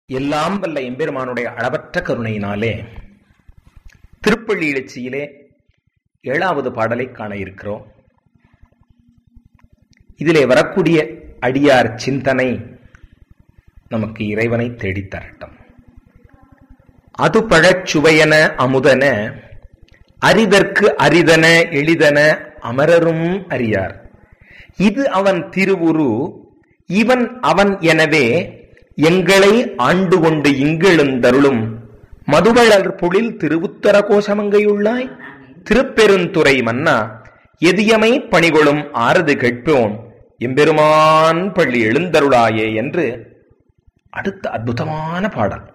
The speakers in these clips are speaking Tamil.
எல்லாம் வல்ல எம்பெருமானுடைய அளவற்ற கருணையினாலே திருப்பள்ளி எழுச்சியிலே ஏழாவது பாடலை காண இருக்கிறோம் இதிலே வரக்கூடிய அடியார் சிந்தனை நமக்கு இறைவனை தேடித்தரட்டும் அது பழச்சுவையன அமுதன அரிதற்கு அரிதன எளிதன அமரரும் அறியார் இது அவன் திருவுரு இவன் அவன் எனவே எங்களை ஆண்டு கொண்டு இங்கெழுந்தருளும் மதுவளர் பொழில் திருவுத்தர கோஷமங்கையுள்ளாய் திருப்பெருந்துறை மன்னா எதியமை பணிகொளும் ஆறுது கேட்போம் எம்பெருமான் பள்ளி எழுந்தருளாயே என்று அடுத்த அற்புதமான பாடல்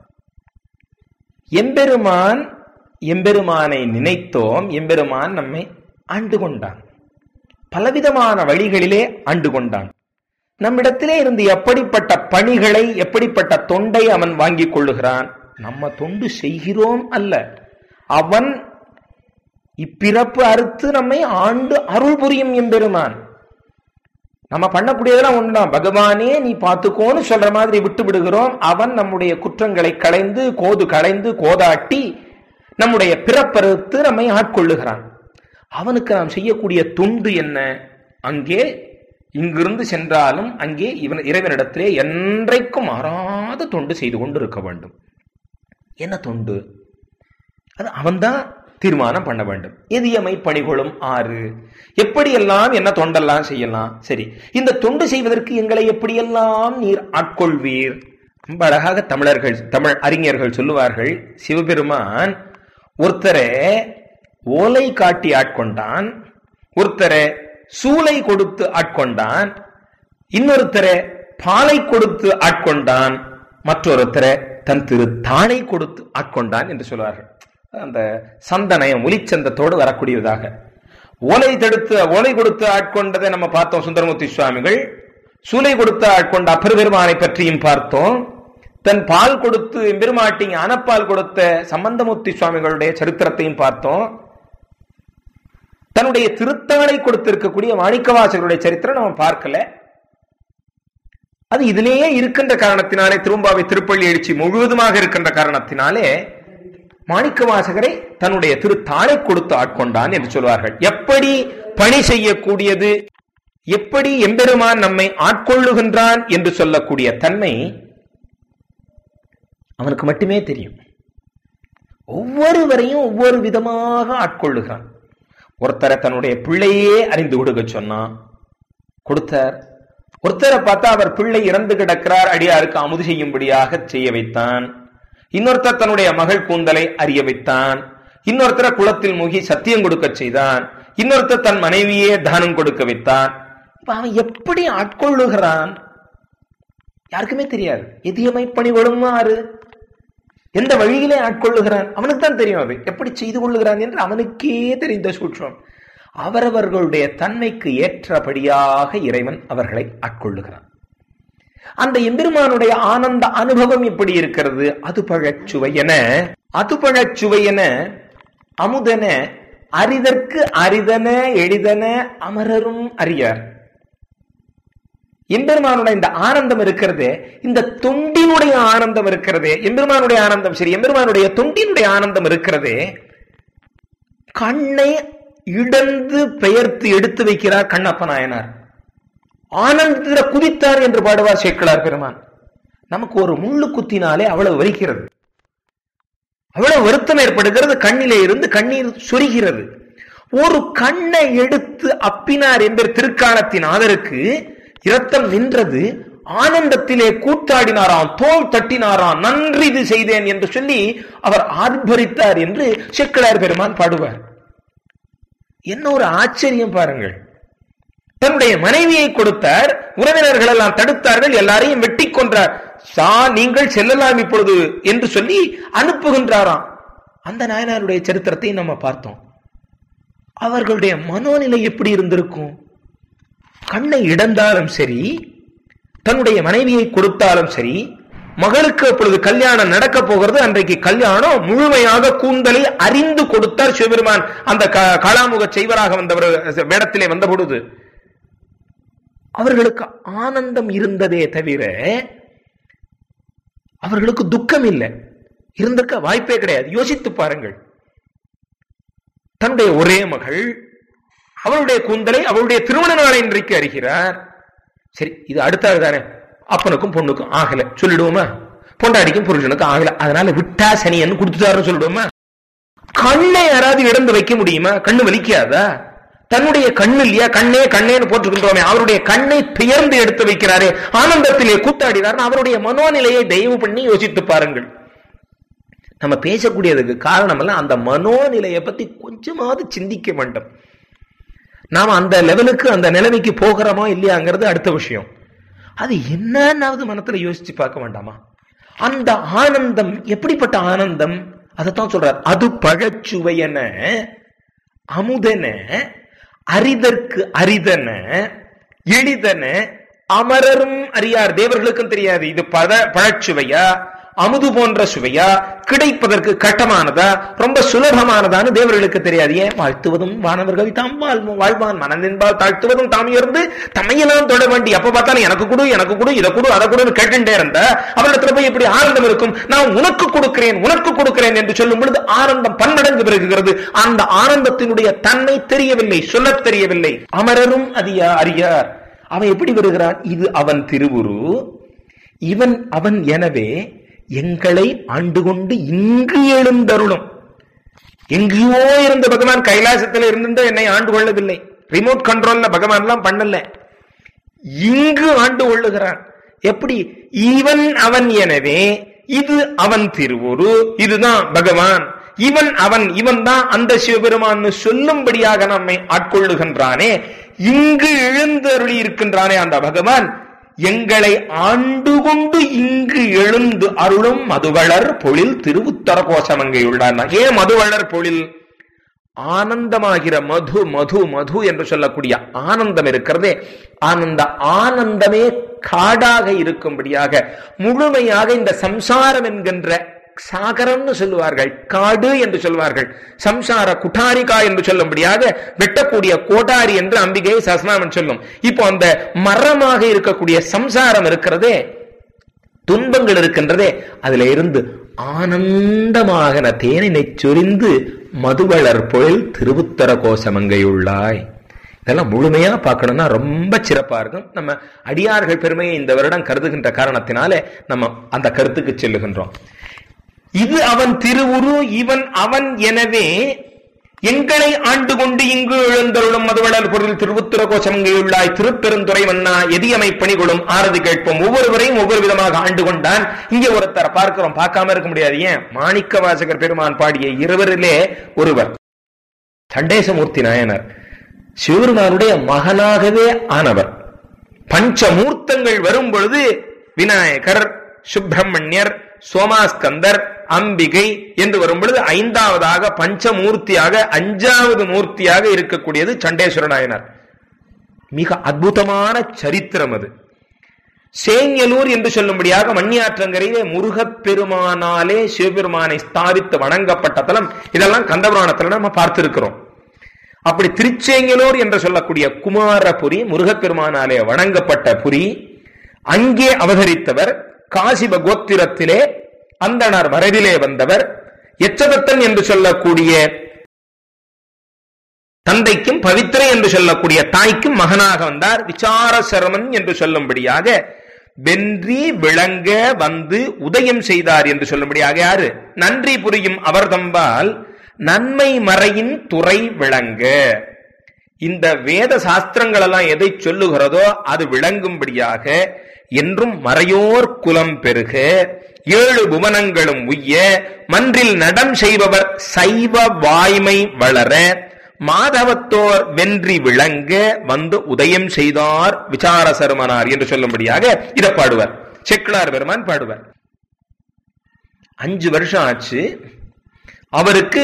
எம்பெருமான் எம்பெருமானை நினைத்தோம் எம்பெருமான் நம்மை ஆண்டு கொண்டான் பலவிதமான வழிகளிலே ஆண்டு கொண்டான் நம்மிடத்திலே இருந்து எப்படிப்பட்ட பணிகளை எப்படிப்பட்ட தொண்டை அவன் வாங்கிக் கொள்ளுகிறான் நம்ம தொண்டு செய்கிறோம் அல்ல அவன் இப்பிறப்பு அறுத்து நம்மை ஆண்டு அருள் புரியும் எம்பெருமான் நம்ம பண்ணக்கூடியதெல்லாம் ஒண்ணுதான் பகவானே நீ பார்த்துக்கோன்னு சொல்ற மாதிரி விட்டு விடுகிறோம் அவன் நம்முடைய குற்றங்களை களைந்து கோது களைந்து கோதாட்டி நம்முடைய பிறப்பறுத்து நம்மை ஆட்கொள்ளுகிறான் அவனுக்கு நாம் செய்யக்கூடிய தொண்டு என்ன அங்கே இங்கிருந்து சென்றாலும் அங்கே இவன் இறைவனிடத்திலே என்றைக்கும் மாறாத தொண்டு செய்து கொண்டு இருக்க வேண்டும் என்ன தொண்டு அது அவன்தான் தீர்மானம் பண்ண வேண்டும் எதியமை பணிகொளும் ஆறு எப்படியெல்லாம் என்ன தொண்டெல்லாம் செய்யலாம் சரி இந்த தொண்டு செய்வதற்கு எங்களை எப்படியெல்லாம் நீர் ஆட்கொள்வீர் ரொம்ப அழகாக தமிழர்கள் தமிழ் அறிஞர்கள் சொல்லுவார்கள் சிவபெருமான் ஒருத்தரை ஓலை காட்டி ஆட்கொண்டான் ஒருத்தரை சூளை கொடுத்து ஆட்கொண்டான் இன்னொருத்தரை பாலை கொடுத்து ஆட்கொண்டான் மற்றொருத்தரை தன் திரு தானை கொடுத்து ஆட்கொண்டான் என்று சொல்வார்கள் அந்த சந்தனயம் ஒலிச்சந்தத்தோடு வரக்கூடியதாக ஓலை தடுத்து ஓலை கொடுத்து ஆட்கொண்டதை நம்ம பார்த்தோம் சுந்தரமூர்த்தி சுவாமிகள் சூளை கொடுத்து ஆட்கொண்ட அப்பெருமானை பற்றியும் பார்த்தோம் தன் பால் கொடுத்து பெருமாட்டிங்க அனப்பால் கொடுத்த சம்பந்தமூர்த்தி சுவாமிகளுடைய சரித்திரத்தையும் பார்த்தோம் தன்னுடைய திருத்தானை கொடுத்திருக்கக்கூடிய மாணிக்கவாசகருடைய சரித்திரம் நம்ம பார்க்கல அது இதிலேயே இருக்கின்ற காரணத்தினாலே திரும்பாவை திருப்பள்ளி எழுச்சி முழுவதுமாக இருக்கின்ற காரணத்தினாலே மாணிக்க வாசகரை தன்னுடைய திரு தாளை கொடுத்து ஆட்கொண்டான் என்று சொல்வார்கள் எப்படி பணி செய்யக்கூடியது எப்படி எம்பெருமான் நம்மை ஆட்கொள்ளுகின்றான் என்று சொல்லக்கூடிய தன்மை அவனுக்கு மட்டுமே தெரியும் ஒவ்வொருவரையும் ஒவ்வொரு விதமாக ஆட்கொள்ளுகிறான் ஒருத்தரை தன்னுடைய பிள்ளையே அறிந்து கொடுக்க சொன்னான் கொடுத்தார் ஒருத்தரை பார்த்தா அவர் பிள்ளை இறந்து கிடக்கிறார் அடியாருக்கு அமுது செய்யும்படியாக செய்ய வைத்தான் இன்னொருத்தர் தன்னுடைய மகள் கூந்தலை அறிய வைத்தான் இன்னொருத்தரை குளத்தில் மூகி சத்தியம் கொடுக்க செய்தான் இன்னொருத்தர் தன் மனைவியே தானம் கொடுக்க வைத்தான் அவன் எப்படி ஆட்கொள்ளுகிறான் யாருக்குமே தெரியாது எதியமை பணி விடுமாறு எந்த வழியிலே ஆட்கொள்ளுகிறான் அவனுக்கு தான் தெரியும் அது எப்படி செய்து கொள்ளுகிறான் என்று அவனுக்கே தெரிந்த சூட்சம் அவரவர்களுடைய தன்மைக்கு ஏற்றபடியாக இறைவன் அவர்களை ஆட்கொள்ளுகிறான் அந்த எம்பெருமானுடைய ஆனந்த அனுபவம் எப்படி இருக்கிறது அது பழச்சுவையென அது பழச்சுவையென அமுதன அரிதற்கு அரிதன எளிதன அமரரும் அறியார் எம்பெருமானுடைய இந்த ஆனந்தம் இருக்கிறது இந்த தொண்டினுடைய ஆனந்தம் இருக்கிறது எம்பெருமானுடைய ஆனந்தம் சரி எம்பெருமானுடைய தொண்டினுடைய ஆனந்தம் இருக்கிறது கண்ணை இடந்து பெயர்த்து எடுத்து வைக்கிறார் கண்ணப்ப நாயனார் ஆனந்தத்தில குதித்தார் என்று பாடுவார் சேக்கலார் பெருமான் நமக்கு ஒரு முள்ளு குத்தினாலே அவ்வளவு வலிக்கிறது அவ்வளவு வருத்தம் ஏற்படுகிறது கண்ணிலே இருந்து கண்ணீர் சொரிகிறது ஒரு கண்ணை எடுத்து அப்பினார் என்ற திருக்காலத்தின் ஆதருக்கு இரத்தம் நின்றது ஆனந்தத்திலே கூத்தாடினாராம் தோல் தட்டினாராம் நன்றி இது செய்தேன் என்று சொல்லி அவர் ஆர்ப்பரித்தார் என்று செக்கலார் பெருமான் பாடுவார் என்ன ஒரு ஆச்சரியம் பாருங்கள் தன்னுடைய மனைவியை கொடுத்தார் உறவினர்கள் எல்லாம் தடுத்தார்கள் எல்லாரையும் வெட்டி கொன்றார் சா நீங்கள் செல்லலாம் இப்பொழுது என்று சொல்லி அனுப்புகின்றாராம் அந்த நாயனாருடைய சரித்திரத்தை நம்ம பார்த்தோம் அவர்களுடைய மனோநிலை எப்படி இருந்திருக்கும் கண்ணை இடந்தாலும் சரி தன்னுடைய மனைவியை கொடுத்தாலும் சரி மகளுக்கு அப்பொழுது கல்யாணம் நடக்க போகிறது அன்றைக்கு கல்யாணம் முழுமையாக கூந்தலை அறிந்து கொடுத்தார் சிவபெருமான் அந்த காளாமுக செய்வராக வந்தவர் வேடத்திலே வந்த பொழுது அவர்களுக்கு ஆனந்தம் இருந்ததே தவிர அவர்களுக்கு துக்கம் இல்லை இருந்திருக்க வாய்ப்பே கிடையாது யோசித்து பாருங்கள் தன்னுடைய ஒரே மகள் அவளுடைய கூந்தலை அவளுடைய திருமண நாளை இன்றைக்கு அறிகிறார் சரி இது அடுத்தது தானே அப்பனுக்கும் பொண்ணுக்கும் ஆகல சொல்லிடுவோமா பொண்டாடிக்கும் புருஷனுக்கும் ஆகல அதனால விட்டா சனியன்னு கொடுத்துட்டாருன்னு சொல்லிடுவோமா கண்ணை யாராவது இடந்து வைக்க முடியுமா கண்ணு வலிக்காதா தன்னுடைய கண்ணு இல்லையா கண்ணே கண்ணேன்னு போட்டுக்கின்றோமே அவருடைய கண்ணை பெயர்ந்து எடுத்து வைக்கிறாரே ஆனந்தத்திலே கூத்தாடினார் அவருடைய மனோநிலையை தயவு பண்ணி யோசித்து பாருங்கள் நம்ம பேசக்கூடியதுக்கு காரணம் எல்லாம் அந்த மனோநிலையை பத்தி கொஞ்சமாவது சிந்திக்க வேண்டும் நாம அந்த லெவலுக்கு அந்த நிலைமைக்கு போகிறோமா இல்லையாங்கிறது அடுத்த விஷயம் அது என்னன்னாவது மனத்துல யோசிச்சு பார்க்க வேண்டாமா அந்த ஆனந்தம் எப்படிப்பட்ட ஆனந்தம் அதைத்தான் சொல்றார் அது பழச்சுவையன அமுதன அரிதற்கு அரிதன எளிதன அமரரும் அறியார் தேவர்களுக்கும் தெரியாது இது பத பழச்சுவையா அமுது போன்ற சுவையா கிடைப்பதற்கு கட்டமானதா ரொம்ப சுலபமானதான்னு தேவர்களுக்கு தெரியாது ஏன் வாழ்த்துவதும் வானவர்கள் தாம் வாழ்- வாழ்வான் மனதின்பால் தாழ்த்துவதும் தாம் இருந்து தம்மையெல்லாம் தொட வேண்டி எப்ப பார்த்தாலும் எனக்கு கொடு எனக்கு கொடு இதை கொடு அதை கொடுன்னு கேட்டுட்டே இருந்தா அவரிடத்துல போய் எப்படி ஆனந்தம் இருக்கும் நான் உனக்கு கொடுக்கிறேன் உனக்கு கொடுக்கிறேன் என்று சொல்லும் பொழுது ஆனந்தம் பன்மடங்கு பெருகுகிறது அந்த ஆனந்தத்தினுடைய தன்மை தெரியவில்லை சொல்லத் தெரியவில்லை அமரரும் அதியா அறியார் அவன் எப்படி வருகிறான் இது அவன் திருவுரு இவன் அவன் எனவே எங்களை ஆண்டு கொண்டு இங்கு எழுந்தருளும் எங்கேயோ இருந்த பகவான் கைலாசத்துல இருந்து என்னை ஆண்டு கொள்ளவில்லை ரிமோட் கண்ட்ரோல்ல பகவான் எல்லாம் பண்ணல இங்கு ஆண்டு கொள்ளுகிறான் எப்படி இவன் அவன் எனவே இது அவன் திருவுரு இதுதான் பகவான் இவன் அவன் இவன் தான் அந்த சிவபெருமான் சொல்லும்படியாக நம்மை ஆட்கொள்ளுகின்றானே இங்கு எழுந்தருளி இருக்கின்றானே அந்த பகவான் எங்களை ஆண்டு கொண்டு இங்கு எழுந்து அருளும் மதுவளர் பொழில் திருவுத்தர கோஷமங்கையுள்ளார் ஏன் மதுவளர் பொழில் ஆனந்தமாகிற மது மது மது என்று சொல்லக்கூடிய ஆனந்தம் இருக்கிறதே ஆனந்த ஆனந்தமே காடாக இருக்கும்படியாக முழுமையாக இந்த சம்சாரம் என்கின்ற சாகரம்னு சொல்லுவார்கள் காடு என்று சொல்வார்கள் சம்சார குட்டாரிகா என்று சொல்லும்படியாக வெட்டக்கூடிய கோட்டாரி என்று அம்பிகை சஸ்நாமன் சொல்லும் இப்போ அந்த மரமாக இருக்கக்கூடிய சம்சாரம் இருக்கிறதே துன்பங்கள் இருக்கின்றதே அதுல இருந்து ஆனந்தமாக தேனினை சொரிந்து மதுவளர் பொழில் திருவுத்தர கோசமங்கையுள்ளாய் இதெல்லாம் முழுமையா பார்க்கணும்னா ரொம்ப சிறப்பா இருக்கும் நம்ம அடியார்கள் பெருமையை இந்த வருடம் கருதுகின்ற காரணத்தினாலே நம்ம அந்த கருத்துக்கு செல்லுகின்றோம் இது அவன் திருவுரு இவன் அவன் எனவே எங்களை ஆண்டு கொண்டு இங்கு எழுந்தருளும் மதுவளர் பொருள் திருவுத்திர கோஷமங்கையுள்ளாய் திருப்பெருந்துறை மன்னா எதியமை பணிகளும் ஆரதி கேட்போம் ஒவ்வொருவரையும் ஒவ்வொரு விதமாக ஆண்டு கொண்டான் இங்கே ஒருத்தரை பார்க்கிறோம் பார்க்காம இருக்க முடியாது ஏன் மாணிக்க வாசகர் பெருமான் பாடிய இருவரிலே ஒருவர் சண்டேசமூர்த்தி நாயனர் சிவருமானுடைய மகனாகவே ஆனவர் பஞ்சமூர்த்தங்கள் வரும் பொழுது விநாயகர் சுப்பிரமணியர் சோமாஸ்கந்தர் அம்பிகை என்று வரும் பொழுது ஐந்தாவதாக பஞ்சமூர்த்தியாக அஞ்சாவது மூர்த்தியாக இருக்கக்கூடியது சண்டேஸ்வர நாயனார் மிக அற்புதமான சரித்திரம் அது சேங்கலூர் என்று சொல்லும்படியாக மண்ணியாற்றங்கரையிலே முருகப் பெருமானாலே சிவபெருமானை ஸ்தாபித்து வணங்கப்பட்ட தலம் இதெல்லாம் கந்தபுராணத்துல நம்ம பார்த்திருக்கிறோம் அப்படி திருச்சேங்கலூர் என்று சொல்லக்கூடிய குமாரபுரி முருகப்பெருமானாலே வணங்கப்பட்ட புரி அங்கே அவதரித்தவர் காசிப கோத்திரத்திலே அந்தணர் மரபிலே வந்தவர் எச்சதத்தன் என்று சொல்லக்கூடிய தந்தைக்கும் பவித்திரை என்று சொல்லக்கூடிய தாய்க்கும் மகனாக வந்தார் விசார சரமன் என்று சொல்லும்படியாக வென்றி விளங்க வந்து உதயம் செய்தார் என்று சொல்லும்படியாக யாரு நன்றி புரியும் அவர் தம்பால் நன்மை மறையின் துறை விளங்க இந்த வேத சாஸ்திரங்கள் எல்லாம் எதை சொல்லுகிறதோ அது விளங்கும்படியாக என்றும் மறையோர் குலம் பெருக ஏழு புவனங்களும் உய்ய மன்றில் நடம் செய்பவர் சைவ வாய்மை வளர மாதவத்தோர் வென்றி விளங்க வந்து உதயம் செய்தார் விசார சருமனார் என்று சொல்லும்படியாக இதை பாடுவார் செக்குளார் பெருமான் பாடுவார் அஞ்சு வருஷம் ஆச்சு அவருக்கு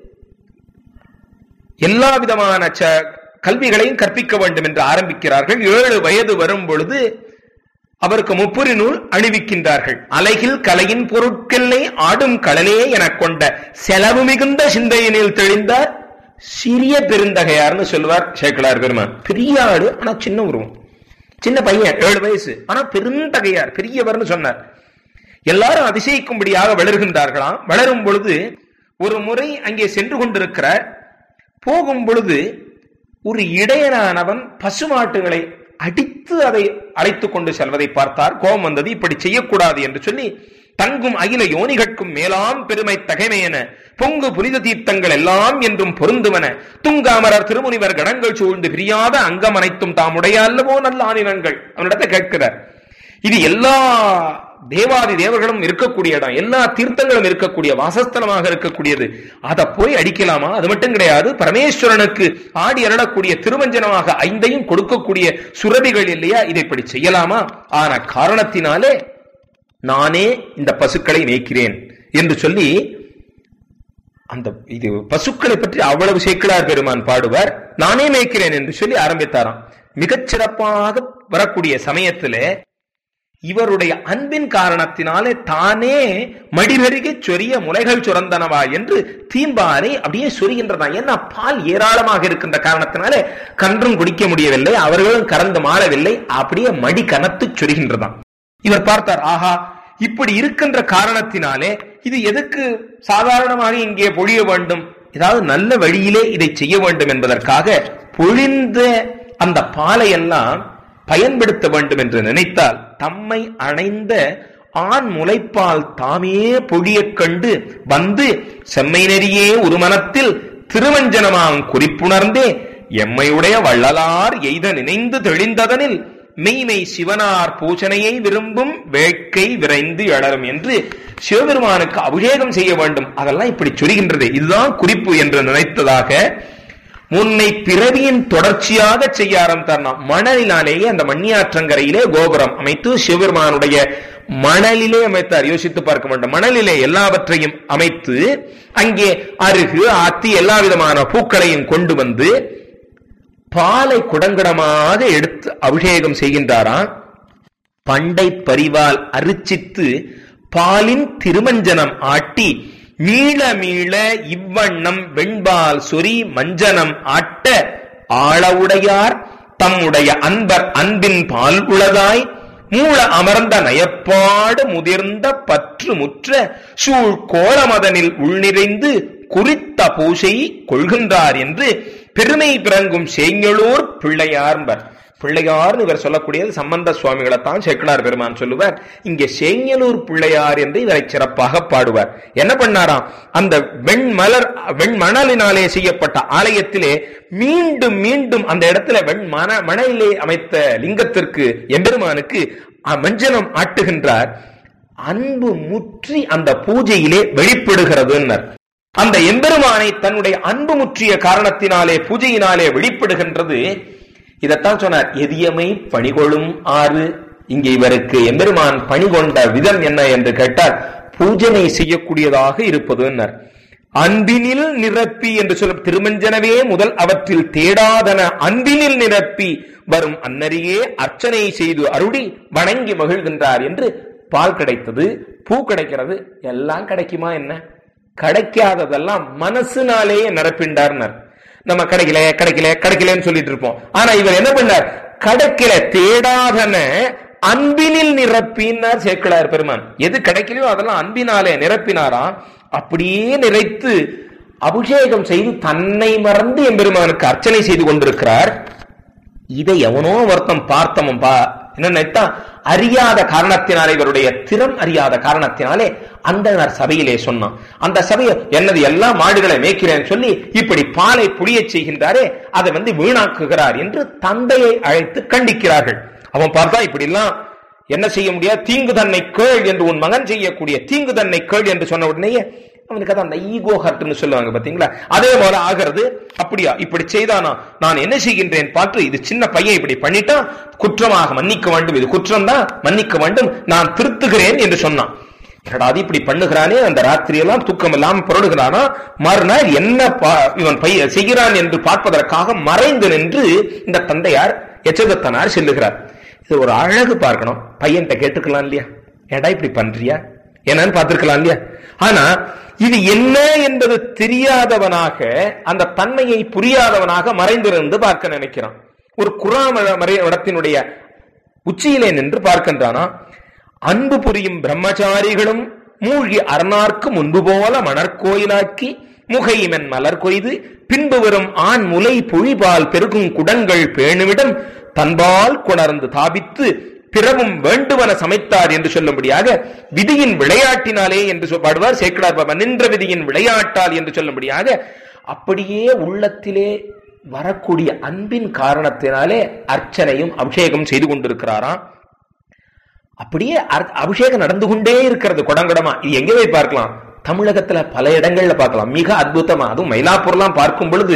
எல்லா விதமான ச- கல்விகளையும் கற்பிக்க வேண்டும் என்று ஆரம்பிக்கிறார்கள் ஏழு வயது வரும் பொழுது அவருக்கு முப்புரி நூல் அணிவிக்கின்றார்கள் அலைகில் கலையின் பொருட்களை ஆடும் கடலே எனக் கொண்ட செலவு மிகுந்த சிந்தையினில் தெளிந்தார் சிறிய பெருந்தகையார்னு சொல்வார் சேக்கலார் பெருமான் பெரிய ஆடு ஆனா சின்ன உருவம் சின்ன பையன் ஏழு வயசு ஆனா பெருந்தகையார் பெரியவர்னு சொன்னார் எல்லாரும் அதிசயிக்கும்படியாக வளர்கின்றார்களாம் வளரும் பொழுது ஒரு முறை அங்கே சென்று கொண்டிருக்கிறார் போகும் பொழுது ஒரு இடையனானவன் பசுமாட்டுகளை அடித்து அதை அழைத்துக் கொண்டு செல்வதை பார்த்தார் கோபம் வந்தது இப்படி செய்யக்கூடாது என்று சொல்லி தங்கும் அகில யோனிகட்கும் மேலாம் பெருமை தகைமையென பொங்கு புனித தீர்த்தங்கள் எல்லாம் என்றும் பொருந்துவன துங்காமரர் திருமுனிவர் கடங்கள் சூழ்ந்து பிரியாத அங்கம் அனைத்தும் தாமுடைய அல்லவோ நல்ல ஆனினங்கள் அவனிடத்தை கேட்கிறார் இது எல்லா தேவாதி தேவர்களும் இருக்கக்கூடிய இடம் எல்லா தீர்த்தங்களும் இருக்கக்கூடிய வாசஸ்தலமாக இருக்கக்கூடியது அதை போய் அடிக்கலாமா அது மட்டும் கிடையாது பரமேஸ்வரனுக்கு ஆடி அருளக்கூடிய திருவஞ்சனமாக ஐந்தையும் கொடுக்கக்கூடிய சுரபிகள் இல்லையா இதை இப்படி செய்யலாமா ஆன காரணத்தினாலே நானே இந்த பசுக்களை மேய்க்கிறேன் என்று சொல்லி அந்த இது பசுக்களை பற்றி அவ்வளவு சேக்கிழார் பெருமான் பாடுவார் நானே மேய்க்கிறேன் என்று சொல்லி ஆரம்பித்தாராம் மிகச் சிறப்பாக வரக்கூடிய சமயத்திலே இவருடைய அன்பின் காரணத்தினாலே தானே மடிபெருகி சொரிய முலைகள் சுரந்தனவா என்று தீம்பாரை அப்படியே சொரிகின்றதான் ஏன்னா பால் ஏராளமாக இருக்கின்ற காரணத்தினாலே கன்றும் குடிக்க முடியவில்லை அவர்களும் கறந்து மாறவில்லை அப்படியே மடி கனத்து சொரிகின்றதாம் இவர் பார்த்தார் ஆஹா இப்படி இருக்கின்ற காரணத்தினாலே இது எதுக்கு சாதாரணமாக இங்கே பொழிய வேண்டும் ஏதாவது நல்ல வழியிலே இதை செய்ய வேண்டும் என்பதற்காக பொழிந்த அந்த பாலை எல்லாம் பயன்படுத்த வேண்டும் என்று நினைத்தால் தம்மை அணைந்த ஆண் முளைப்பால் தாமே பொழியக் கண்டு வந்து செம்மை நெறியே ஒரு மனத்தில் திருவஞ்சனமாம் குறிப்புணர்ந்தே எம்மையுடைய வள்ளலார் எய்த நினைந்து தெளிந்ததனில் மெய்மை சிவனார் பூஜனையை விரும்பும் வேட்கை விரைந்து எழரும் என்று சிவபெருமானுக்கு அபிஷேகம் செய்ய வேண்டும் அதெல்லாம் இப்படி சொல்கின்றது இதுதான் குறிப்பு என்று நினைத்ததாக முன்னை பிறவியின் தொடர்ச்சியாக செய்ய ஆரம்பித்தார் மணலினாலேயே அந்த மண்ணியாற்றங்கரையிலே கோபுரம் அமைத்து சிவபெருமானுடைய மணலிலே அமைத்தார் யோசித்து பார்க்க வேண்டும் மணலிலே எல்லாவற்றையும் அமைத்து அங்கே அருகு ஆத்தி எல்லா விதமான பூக்களையும் கொண்டு வந்து பாலை குடங்குடமாக எடுத்து அபிஷேகம் செய்கின்றாராம் பண்டை பரிவால் அரிச்சித்து பாலின் திருமஞ்சனம் ஆட்டி மீள மீள இவ்வண்ணம் வெண்பால் சொறி மஞ்சனம் ஆட்ட ஆளவுடையார் தம்முடைய அன்பர் அன்பின் பால் உளதாய் மூல அமர்ந்த நயப்பாடு முதிர்ந்த பற்று முற்ற சூழ் கோலமதனில் உள்நிறைந்து குறித்த பூசை கொள்கின்றார் என்று பெருமை பிறங்கும் சேங்கலூர் பிள்ளையார்பர் பிள்ளையார்னு இவர் சொல்லக்கூடியது சம்பந்த சுவாமிகளைத்தான் சேக்கலார் பெருமான் சொல்லுவார் இங்கே சேங்கலூர் பிள்ளையார் என்று இவரை சிறப்பாக பாடுவார் என்ன பண்ணாராம் அந்த வெண்மலர் வெண்மணலினாலே செய்யப்பட்ட ஆலயத்திலே மீண்டும் மீண்டும் அந்த இடத்துல வெண்மண மணலிலே அமைத்த லிங்கத்திற்கு எம்பெருமானுக்கு மஞ்சனம் ஆட்டுகின்றார் அன்பு முற்றி அந்த பூஜையிலே வெளிப்படுகிறதுன்னர் அந்த எம்பெருமானை தன்னுடைய அன்பு முற்றிய காரணத்தினாலே பூஜையினாலே வெளிப்படுகின்றது இதைத்தான் சொன்னார் எதியமை பணிகொள்ளும் ஆறு இங்கே இவருக்கு எம்பெருமான் பணி கொண்ட விதம் என்ன என்று கேட்டால் பூஜனை செய்யக்கூடியதாக இருப்பதுன்னர் அன்பினில் நிரப்பி என்று சொல்ல திருமஞ்சனவே முதல் அவற்றில் தேடாதன அன்பினில் நிரப்பி வரும் அன்னரியே அர்ச்சனை செய்து அருடி வணங்கி மகிழ்கின்றார் என்று பால் கிடைத்தது பூ கிடைக்கிறது எல்லாம் கிடைக்குமா என்ன கிடைக்காததெல்லாம் மனசுனாலேயே நிரப்பிண்டார்னர் நம்ம கிடைக்கல கிடைக்கல கிடைக்கலன்னு சொல்லிட்டு இருப்போம் ஆனா இவர் என்ன பண்ணார் கிடைக்கல தேடாதன அன்பினில் நிரப்பினார் சேக்கிழார் பெருமான் எது கிடைக்கலையோ அதெல்லாம் அன்பினாலே நிரப்பினாராம் அப்படியே நிறைத்து அபிஷேகம் செய்து தன்னை மறந்து எம்பெருமானுக்கு அர்ச்சனை செய்து கொண்டிருக்கிறார் இதை எவனோ ஒருத்தம் பார்த்தவன் பா என்ன அறியாத காரணத்தினாலே இவருடைய திறம் அறியாத காரணத்தினாலே அந்த சபையிலே சொன்னான் அந்த சபையை என்னது எல்லா மாடுகளை மேய்க்கிறேன்னு சொல்லி இப்படி பாலை புளியச் செய்கின்றாரே அதை வந்து வீணாக்குகிறார் என்று தந்தையை அழைத்து கண்டிக்கிறார்கள் அவன் பார்த்தா இப்படி எல்லாம் என்ன செய்ய முடியாது தீங்கு தன்னை கேள் என்று உன் மகன் செய்யக்கூடிய தீங்கு தன்னை கேள் என்று சொன்ன உடனேயே அவனுக்கு அதான் அந்த ஈகோ ஹர்ட்னு சொல்லுவாங்க பாத்தீங்களா அதே போல ஆகிறது அப்படியா இப்படி செய்தானா நான் என்ன செய்கின்றேன் பார்த்து இது சின்ன பையன் இப்படி பண்ணிட்டா குற்றமாக மன்னிக்க வேண்டும் இது குற்றம் தான் மன்னிக்க வேண்டும் நான் திருத்துகிறேன் என்று சொன்னான் அது இப்படி பண்ணுகிறானே அந்த ராத்திரியெல்லாம் தூக்கம் இல்லாம புரடுகிறானா மறுநாள் என்ன இவன் பைய செய்கிறான் என்று பார்ப்பதற்காக மறைந்து நின்று இந்த தந்தையார் எச்சதத்தனார் செல்லுகிறார் இது ஒரு அழகு பார்க்கணும் பையன்கிட்ட கேட்டுக்கலாம் இல்லையா ஏடா இப்படி பண்றியா என்னன்னு பார்த்திருக்கலாம் இல்லையா ஆனா இது என்ன என்பது தெரியாதவனாக அந்த தன்மையை புரியாதவனாக மறைந்திருந்து பார்க்க நினைக்கிறான் ஒரு குரான் இடத்தினுடைய உச்சியிலே நின்று பார்க்கின்றானா அன்பு புரியும் பிரம்மச்சாரிகளும் மூழ்கி அரணார்க்கு முன்பு போல மணற்கோயிலாக்கி முகைமென் மலர் கொய்து பின்பு வரும் ஆண் முலை பொழிபால் பெருகும் குடங்கள் பேணுவிடம் தன்பால் கொணர்ந்து தாபித்து பிறவும் வேண்டுவன சமைத்தார் என்று சொல்லும்படியாக விதியின் விளையாட்டினாலே என்று சொல் பாடுவார் சேக்கடார் பாபா நின்ற விதியின் விளையாட்டால் என்று சொல்லும்படியாக அப்படியே உள்ளத்திலே வரக்கூடிய அன்பின் காரணத்தினாலே அர்ச்சனையும் அபிஷேகம் செய்து கொண்டிருக்கிறாராம் அப்படியே அர்- அபிஷேகம் நடந்து கொண்டே இருக்கிறது குடங்குடமா இது எங்கே போய் பார்க்கலாம் தமிழகத்துல பல இடங்கள்ல பார்க்கலாம் மிக அற்புதமா அதுவும் மயிலாப்பூர்லாம் பார்க்கும் பொழுது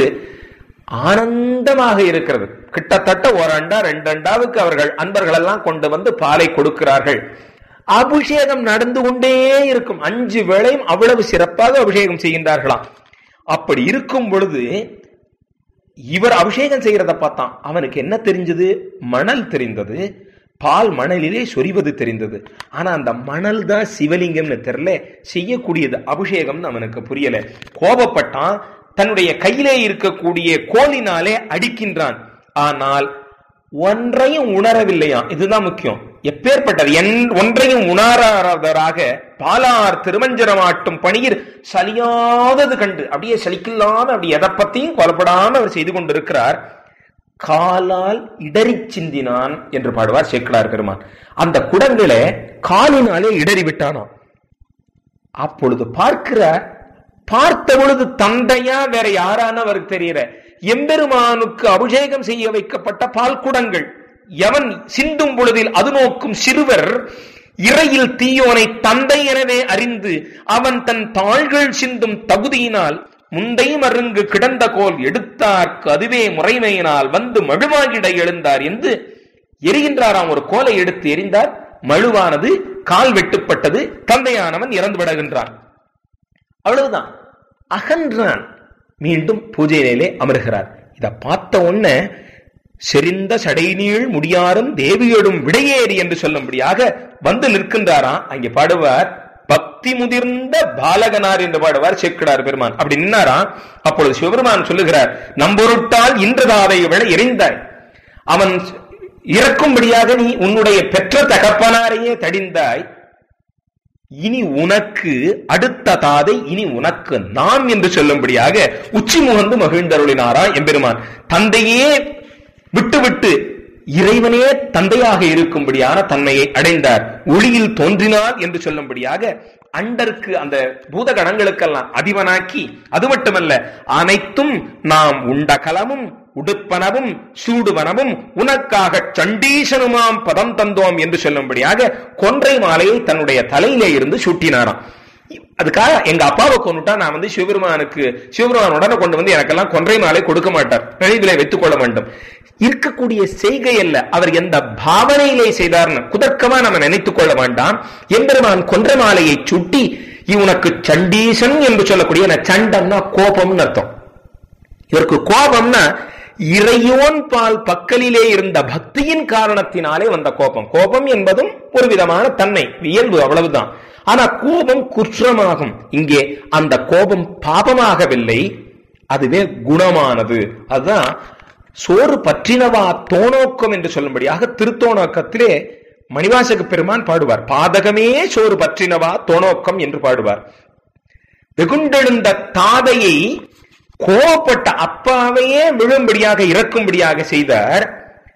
ஆனந்தமாக இருக்கிறது கிட்டத்தட்ட ஒரு அண்டா ரெண்டு அண்டாவுக்கு அவர்கள் அன்பர்கள் எல்லாம் கொண்டு வந்து பாலை கொடுக்கிறார்கள் அபிஷேகம் நடந்து கொண்டே இருக்கும் அஞ்சு வேளையும் அவ்வளவு சிறப்பாக அபிஷேகம் செய்கின்றார்களாம் அப்படி இருக்கும் பொழுது இவர் அபிஷேகம் செய்யறத பார்த்தான் அவனுக்கு என்ன தெரிஞ்சது மணல் தெரிந்தது பால் மணலிலே சொரிவது தெரிந்தது ஆனா அந்த மணல் தான் சிவலிங்கம்னு தெரியல செய்யக்கூடியது அபிஷேகம்னு அவனுக்கு புரியல கோபப்பட்டான் தன்னுடைய கையிலே இருக்கக்கூடிய கோலினாலே அடிக்கின்றான் ஆனால் ஒன்றையும் உணரவில்லையாம் இதுதான் முக்கியம் எப்பேற்பட்டது என்- ஒன்றையும் உணராதவராக பாலார் திருமஞ்சனமாட்டும் பணியில் சலியாதது கண்டு அப்படியே சலிக்கில்லாம அப்படி எதை பத்தியும் கொலப்படாம அவர் செய்து கொண்டிருக்கிறார் காலால் இடறி சிந்தினான் என்று பாடுவார் சேக்கலார் பெருமான் அந்த குடங்களை காலினாலே இடறி விட்டானாம் அப்பொழுது பார்க்கிற பார்த்த பொழுது தந்தையா வேற யாரான அவருக்கு தெரியற எம்பெருமானுக்கு அபிஷேகம் செய்ய வைக்கப்பட்ட பால் குடங்கள் எவன் சிந்தும் பொழுதில் அது நோக்கும் சிறுவர் இறையில் தீயோனை தந்தை எனவே அறிந்து அவன் தன் தாள்கள் சிந்தும் தகுதியினால் முந்தை மருங்கு கிடந்த கோல் எடுத்தார்க்கு அதுவே முறைமையினால் வந்து மழுவாகிட எழுந்தார் என்று எரிகின்றாராம் ஒரு கோலை எடுத்து எரிந்தார் மழுவானது கால் வெட்டுப்பட்டது தந்தையானவன் இறந்து விடுகின்றான் அவ்வளவுதான் அகன்றான் மீண்டும் பூஜை நிலையிலே அமர்கிறார் இத பார்த்த உடனே செறிந்த சடைநீள் முடியாரும் தேவியோடும் விடையேறி என்று சொல்லும்படியாக வந்து நிற்கின்றாராம் அங்கே பாடுவார் பக்தி முதிர்ந்த பாலகனார் என்று பாடுவார் சேக்கிடார் பெருமான் அப்படி நின்னாராம் அப்பொழுது சிவபெருமான் சொல்லுகிறார் நம்பொருட்டால் இன்றதாவை விட எரிந்தாய் அவன் இறக்கும்படியாக நீ உன்னுடைய பெற்ற தகப்பனாரையே தடிந்தாய் இனி உனக்கு அடுத்த தாதை இனி உனக்கு நாம் என்று சொல்லும்படியாக உச்சி முகந்து மகிழ்ந்தருளினாரா எம்பெருமான் தந்தையே விட்டு விட்டு இறைவனே தந்தையாக இருக்கும்படியான தன்மையை அடைந்தார் ஒளியில் தோன்றினார் என்று சொல்லும்படியாக அண்டருக்கு அந்த பூதகணங்களுக்கெல்லாம் அதிபனாக்கி அது மட்டுமல்ல அனைத்தும் நாம் உண்ட கலமும் உடுப்பனவும் சூடுவனவும் உனக்காக சண்டீசனுமாம் பதம் தந்தோம் என்று சொல்லும்படியாக கொன்றை மாலையை தன்னுடைய தலையிலே இருந்து சூட்டினாராம் அதுக்காக எங்க அப்பாவை கொண்டுட்டா நான் வந்து சிவபெருமானுக்கு சிவபெருமான் உடனே கொண்டு வந்து எனக்கெல்லாம் கொன்றை மாலை கொடுக்க மாட்டார் நினைவிலே வைத்துக் கொள்ள வேண்டும் இருக்கக்கூடிய செய்கை அல்ல அவர் எந்த பாவனையிலே செய்தார்னு குதர்க்கமா நம்ம நினைத்துக் கொள்ள வேண்டாம் எம்பெருமான் கொன்றை மாலையை சுட்டி இவனுக்கு சண்டீசன் என்று சொல்லக்கூடிய என்ன சண்டம்னா கோபம்னு அர்த்தம் இவருக்கு கோபம்னா இறையோன் பால் பக்கலிலே இருந்த பக்தியின் காரணத்தினாலே வந்த கோபம் கோபம் என்பதும் ஒரு விதமான தன்மை இயல்பு அவ்வளவுதான் ஆனா கோபம் குற்றமாகும் இங்கே அந்த கோபம் பாபமாகவில்லை அதுவே குணமானது அதுதான் சோறு பற்றினவா தோணோக்கம் என்று சொல்லும்படியாக திருத்தோணோக்கத்திலே மணிவாசக பெருமான் பாடுவார் பாதகமே சோறு பற்றினவா தோணோக்கம் என்று பாடுவார் வெகுண்டெழுந்த தாதையை கோபப்பட்ட அப்பாவையே விழும்படியாக இறக்கும்படியாக செய்தார்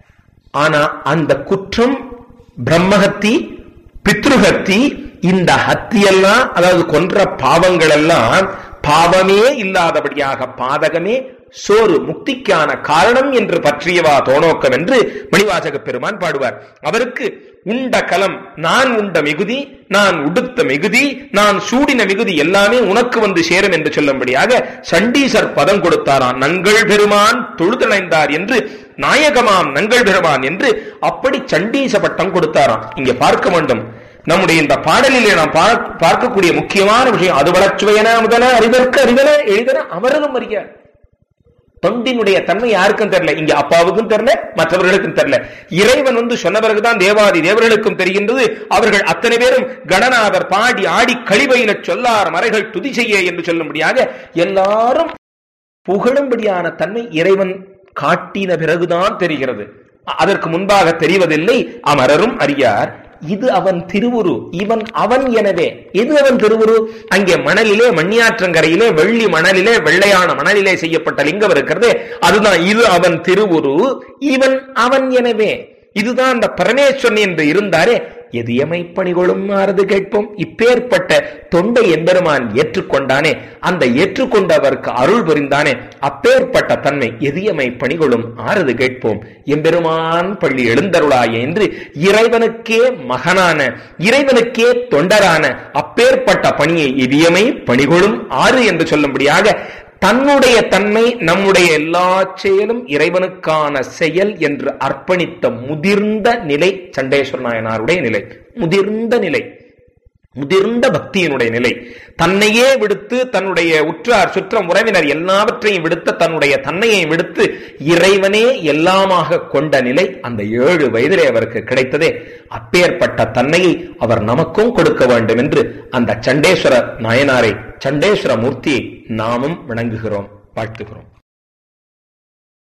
ஆனா அந்த குற்றம் பிரம்மஹத்தி பித்ருஹத்தி இந்த ஹத்தியெல்லாம் அதாவது கொன்ற பாவங்கள் எல்லாம் பாவமே இல்லாதபடியாக பாதகமே சோறு முக்திக்கான காரணம் என்று பற்றியவா தோணோக்கம் என்று மணிவாசக பெருமான் பாடுவார் அவருக்கு உண்ட கலம் நான் உண்ட மிகுதி நான் உடுத்த மிகுதி நான் சூடின மிகுதி எல்லாமே உனக்கு வந்து சேரும் என்று சொல்லும்படியாக சண்டீசர் பதம் கொடுத்தாராம் நங்கள் பெருமான் தொழுதணைந்தார் என்று நாயகமாம் நங்கள் பெருமான் என்று அப்படி சண்டீச பட்டம் கொடுத்தாராம் இங்க பார்க்க வேண்டும் நம்முடைய இந்த பாடலிலே நாம் பார்க்க- பார்க்கக்கூடிய முக்கியமான விஷயம் அது வளச்சுவையன முதல அறிதற்கு அறிவன எளிதன அவரதும் அறிய தொண்டினுடைய தன்மை யாருக்கும் தெரியல இங்க அப்பாவுக்கும் தெரியல மற்றவர்களுக்கும் தெரியல இறைவன் வந்து சொன்ன பிறகுதான் தேவாதி தேவர்களுக்கும் தெரிகின்றது அவர்கள் அத்தனை பேரும் கணநாதர் பாடி ஆடி கழிவையின சொல்லார் மறைகள் துதி செய்ய என்று சொல்லும்படியாக எல்லாரும் புகழும்படியான தன்மை இறைவன் காட்டின பிறகுதான் தெரிகிறது அதற்கு முன்பாக தெரிவதில்லை அமரரும் அறியார் இது அவன் திருவுரு இவன் அவன் எனவே எது அவன் திருவுரு அங்கே மணலிலே மண்ணியாற்றங்கரையிலே வெள்ளி மணலிலே வெள்ளையான மணலிலே செய்யப்பட்ட லிங்கம் இருக்கிறது அதுதான் இது அவன் திருவுரு இவன் அவன் எனவே இதுதான் அந்த பரமேஸ்வரன் என்று இருந்தாரே எதியமை பணிகளும் ஆறுது கேட்போம் இப்பேற்பட்ட தொண்டை எம்பெருமான் ஏற்றுக்கொண்டானே அந்த ஏற்றுக்கொண்டவருக்கு அருள் புரிந்தானே அப்பேற்பட்ட தன்மை எதியமை பணிகளும் ஆறுது கேட்போம் எம்பெருமான் பள்ளி எழுந்தருளாய என்று இறைவனுக்கே மகனான இறைவனுக்கே தொண்டரான அப்பேற்பட்ட பணியை எதியமை பணிகளும் ஆறு என்று சொல்லும்படியாக தன்னுடைய தன்மை நம்முடைய எல்லா செயலும் இறைவனுக்கான செயல் என்று அர்ப்பணித்த முதிர்ந்த நிலை சண்டேஸ்வர நாயனாருடைய நிலை முதிர்ந்த நிலை முதிர்ந்த பக்தியினுடைய நிலை தன்னையே விடுத்து தன்னுடைய உற்றார் சுற்றம் உறவினர் எல்லாவற்றையும் விடுத்த தன்னுடைய தன்னையை விடுத்து இறைவனே எல்லாமாக கொண்ட நிலை அந்த ஏழு வயதிலே அவருக்கு கிடைத்ததே அப்பேற்பட்ட தன்னையை அவர் நமக்கும் கொடுக்க வேண்டும் என்று அந்த சண்டேஸ்வர நாயனாரை சண்டேஸ்வர மூர்த்தியை நாமும் வணங்குகிறோம் வாழ்த்துகிறோம்